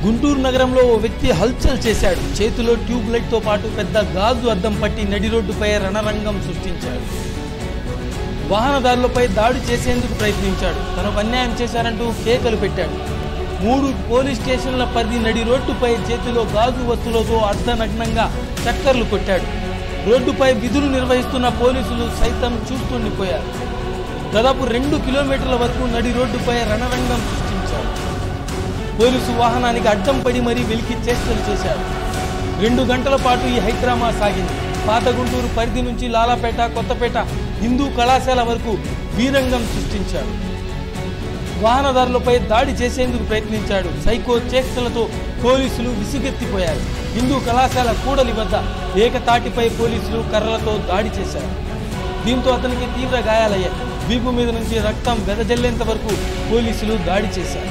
గుంటూరు నగరంలో ఓ వ్యక్తి హల్చల్ చేశాడు చేతిలో ట్యూబ్ లైట్ తో పాటు పెద్ద గాజు అద్దం పట్టి నడి రోడ్డుపై రణరంగం సృష్టించాడు వాహనదారులపై దాడి చేసేందుకు ప్రయత్నించాడు తనకు అన్యాయం చేశారంటూ కేకలు పెట్టాడు మూడు పోలీస్ స్టేషన్ల పరిధి నడి రోడ్డుపై చేతిలో గాజు వస్తువులతో అర్ధనగ్నంగా చక్కర్లు కొట్టాడు రోడ్డుపై విధులు నిర్వహిస్తున్న పోలీసులు సైతం చూస్తుండిపోయారు దాదాపు రెండు కిలోమీటర్ల వరకు నడి రోడ్డుపై రణరంగం సృష్టించాడు పోలీసు వాహనానికి అడ్డం పడి మరీ వెలికి చేష్టలు చేశారు రెండు గంటల పాటు ఈ హైడ్రామా సాగింది పాత గుంటూరు పరిధి నుంచి లాలాపేట కొత్తపేట హిందూ కళాశాల వరకు వీరంగం సృష్టించాడు వాహనదారులపై దాడి చేసేందుకు ప్రయత్నించాడు సైకో చేష్టలతో పోలీసులు విసుగెత్తిపోయారు హిందూ కళాశాల కూడలి వద్ద ఏకతాటిపై పోలీసులు కర్రలతో దాడి చేశారు దీంతో అతనికి తీవ్ర గాయాలయ్యాయి వీపు మీద నుంచి రక్తం వెదజల్లేంత వరకు పోలీసులు దాడి చేశారు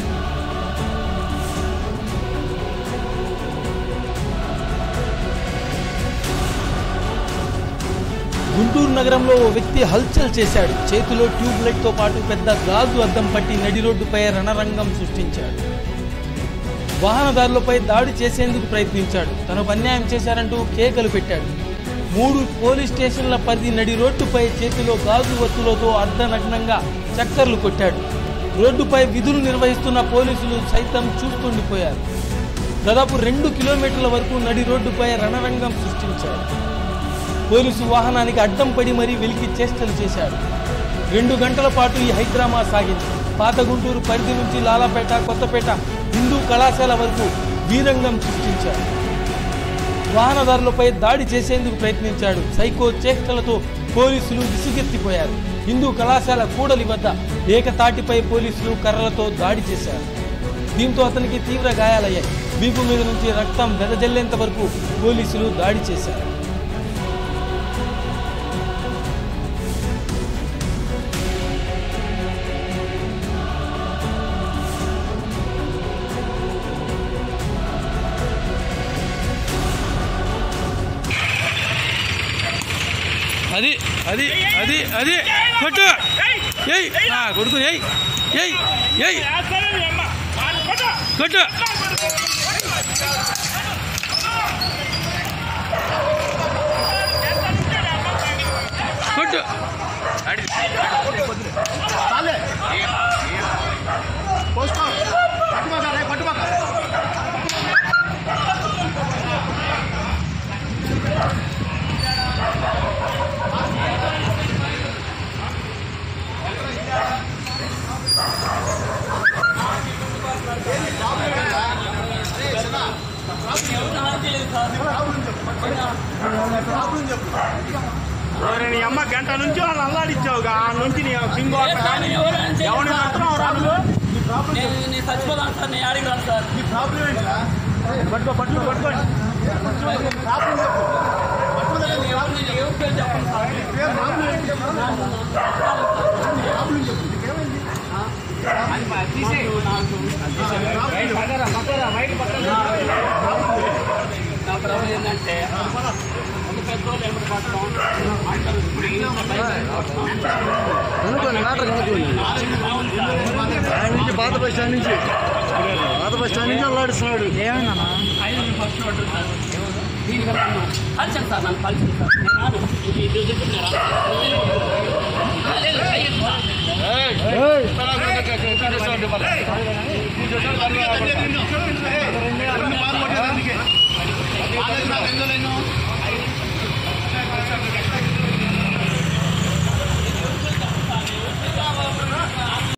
గుంటూరు నగరంలో ఓ వ్యక్తి హల్చల్ చేశాడు చేతిలో ట్యూబ్ లైట్ తో పాటు పెద్ద గాజు అద్దం పట్టి నడి రోడ్డుపై రణరంగం సృష్టించాడు వాహనదారులపై దాడి చేసేందుకు ప్రయత్నించాడు తనకు అన్యాయం చేశారంటూ కేకలు పెట్టాడు మూడు పోలీస్ స్టేషన్ల పరిధి నడి రోడ్డుపై చేతిలో గాజు వస్తువులతో అర్ధనగ్నంగా చక్కర్లు కొట్టాడు రోడ్డుపై విధులు నిర్వహిస్తున్న పోలీసులు సైతం చూస్తుండిపోయారు దాదాపు రెండు కిలోమీటర్ల వరకు నడి రోడ్డుపై రణరంగం సృష్టించాడు పోలీసు వాహనానికి అడ్డం పడి మరీ వెలికి చేష్టలు చేశాడు రెండు గంటల పాటు ఈ హైడ్రామా సాగింది పాత గుంటూరు పరిధి నుంచి లాలాపేట కొత్తపేట హిందూ కళాశాల వరకు వీరంగం సృష్టించాడు వాహనదారులపై దాడి చేసేందుకు ప్రయత్నించాడు సైకో చేష్టలతో పోలీసులు విసుగెత్తిపోయారు హిందూ కళాశాల కూడలి వద్ద ఏకతాటిపై పోలీసులు కర్రలతో దాడి చేశారు దీంతో అతనికి తీవ్ర గాయాలయ్యాయి వీపు మీద నుంచి రక్తం వెదజల్లేంత వరకు పోలీసులు దాడి చేశారు అది అది అది అది కొట్టు ఏయ్ ఆ, కొడుకు ఏయ్ ఏయ్ ఏయ్ కొట్టు కొట్టు ఓరే నీ అమ్మ గంట నుంచి వాళ్ళు అల్లాడిచ్చావుగా ఆ నుంచి నీ సింగో ఎవరిని మాత్రం రా నువ్వు నేను నేను చచ్చిపోదాను సార్ నేను ఆడికి రాను సార్ పట్టుకో పట్టుకో పట్టుకో నేను ఎవరు నేను ఎవరి పేరు చెప్పను సార్ నా ప్రాబ్లం ఏంటంటే ఒక పెట్రోల్ ఎప్పుడు పట్టడం అంటారు ఇప్పుడు ఈయన ఆయన నుంచి పాత బస్ స్టాండ్ నుంచి పాత బస్ స్టాండ్ నుంచి అల్లాడిస్తున్నాడు ఐదు ఫస్ట్ రోడ్డు సార్ దీనికన్నా కలిసాను సార్ నన్ను కలిసింది సార్ నేను రాను ఇది ఇది చెప్తున్నారా లేదు అయ్యింది సార్